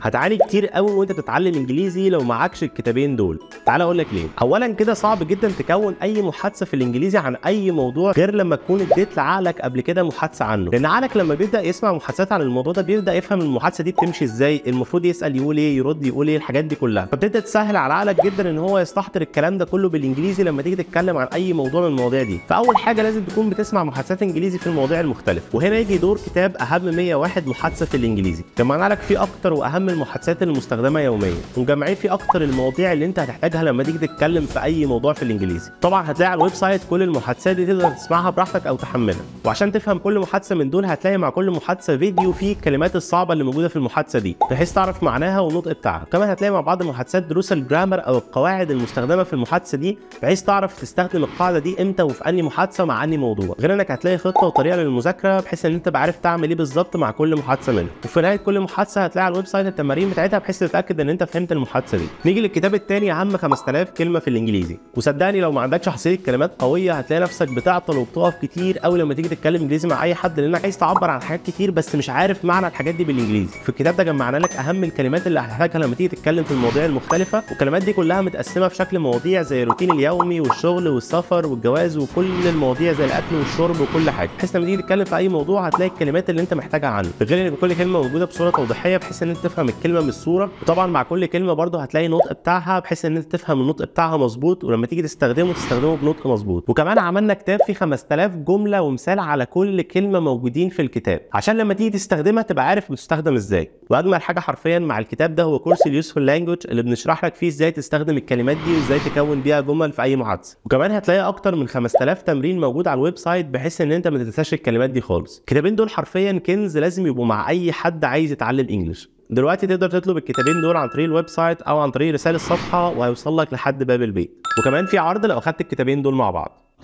هتعاني كتير قوي وانت بتتعلم انجليزي لو معكش الكتابين دول تعال اقول لك ليه اولا كده صعب جدا تكون اي محادثه في الانجليزي عن اي موضوع غير لما تكون اديت لعقلك قبل كده محادثه عنه لان عقلك لما بيبدا يسمع محادثات عن الموضوع ده بيبدا يفهم المحادثه دي بتمشي ازاي المفروض يسال يقول ايه يرد يقول ايه الحاجات دي كلها فبتبدا تسهل على عقلك جدا ان هو يستحضر الكلام ده كله بالانجليزي لما تيجي تتكلم عن اي موضوع من المواضيع دي فاول حاجه لازم تكون بتسمع محادثات انجليزي في المواضيع المختلفه وهنا يجي دور كتاب اهم 101 محادثه في الانجليزي جمعنا لك فيه اكتر واهم المحادثات المستخدمه يوميا ومجمعين فيه اكتر المواضيع اللي انت هتحتاجها لما تيجي تتكلم في اي موضوع في الانجليزي طبعا هتلاقي على الويب سايت كل المحادثات دي تقدر تسمعها براحتك او تحملها وعشان تفهم كل محادثه من دول هتلاقي مع كل محادثه فيديو فيه الكلمات الصعبه اللي موجوده في المحادثه دي بحيث تعرف معناها والنطق بتاعها كمان هتلاقي مع بعض المحادثات دروس الجرامر او القواعد المستخدمه في المحادثه دي بحيث تعرف تستخدم القاعده دي امتى وفي انهي محادثه مع انهي موضوع غير انك هتلاقي خطه وطريقه للمذاكره بحيث ان انت عارف تعمل ايه بالظبط مع كل محادثه منهم وفي نهايه كل محادثه هتلاقي على الويب سايت التمارين بتاعتها بحيث تتاكد ان انت فهمت المحادثه دي نيجي للكتاب الثاني اهم 5000 كلمه في الانجليزي وصدقني لو ما عندكش حصيله كلمات قويه هتلاقي نفسك بتعطل وبتقف كتير قوي لما تيجي تتكلم انجليزي مع اي حد لانك عايز تعبر عن حاجات كتير بس مش عارف معنى الحاجات دي بالانجليزي في الكتاب ده جمعنا لك اهم الكلمات اللي هتحتاجها لما تيجي تتكلم في المواضيع المختلفه والكلمات دي كلها متقسمه في شكل مواضيع زي الروتين اليومي والشغل والسفر والجواز وكل المواضيع زي الاكل والشرب وكل حاجه بحيث لما تيجي تتكلم في اي موضوع هتلاقي الكلمات اللي انت محتاجها عنه غير ان كل كلمه موجوده بصوره توضيحيه بحيث ان انت تفهم الكلمه من الصوره وطبعا مع كل كلمه برضه هتلاقي النطق بتاعها بحيث ان انت تفهم النطق بتاعها مظبوط ولما تيجي تستخدمه تستخدمه بنطق مظبوط وكمان عملنا كتاب فيه 5000 جمله ومثال على كل كلمه موجودين في الكتاب عشان لما تيجي تستخدمها تبقى عارف بتستخدم ازاي واجمل حاجه حرفيا مع الكتاب ده هو كورس اليوسفول لانجوج اللي بنشرح لك فيه ازاي تستخدم الكلمات دي وازاي تكون بيها جمل في اي محادثه وكمان هتلاقي اكتر من 5000 تمرين موجود على الويب سايت بحيث ان انت ما تنساش الكلمات دي خالص الكتابين دول حرفيا كنز لازم يبقوا مع اي حد عايز يتعلم انجلش دلوقتي تقدر تطلب الكتابين دول عن طريق الويب سايت او عن طريق رساله الصفحه وهيوصل لك لحد باب البيت وكمان في عرض لو اخدت الكتابين دول مع بعض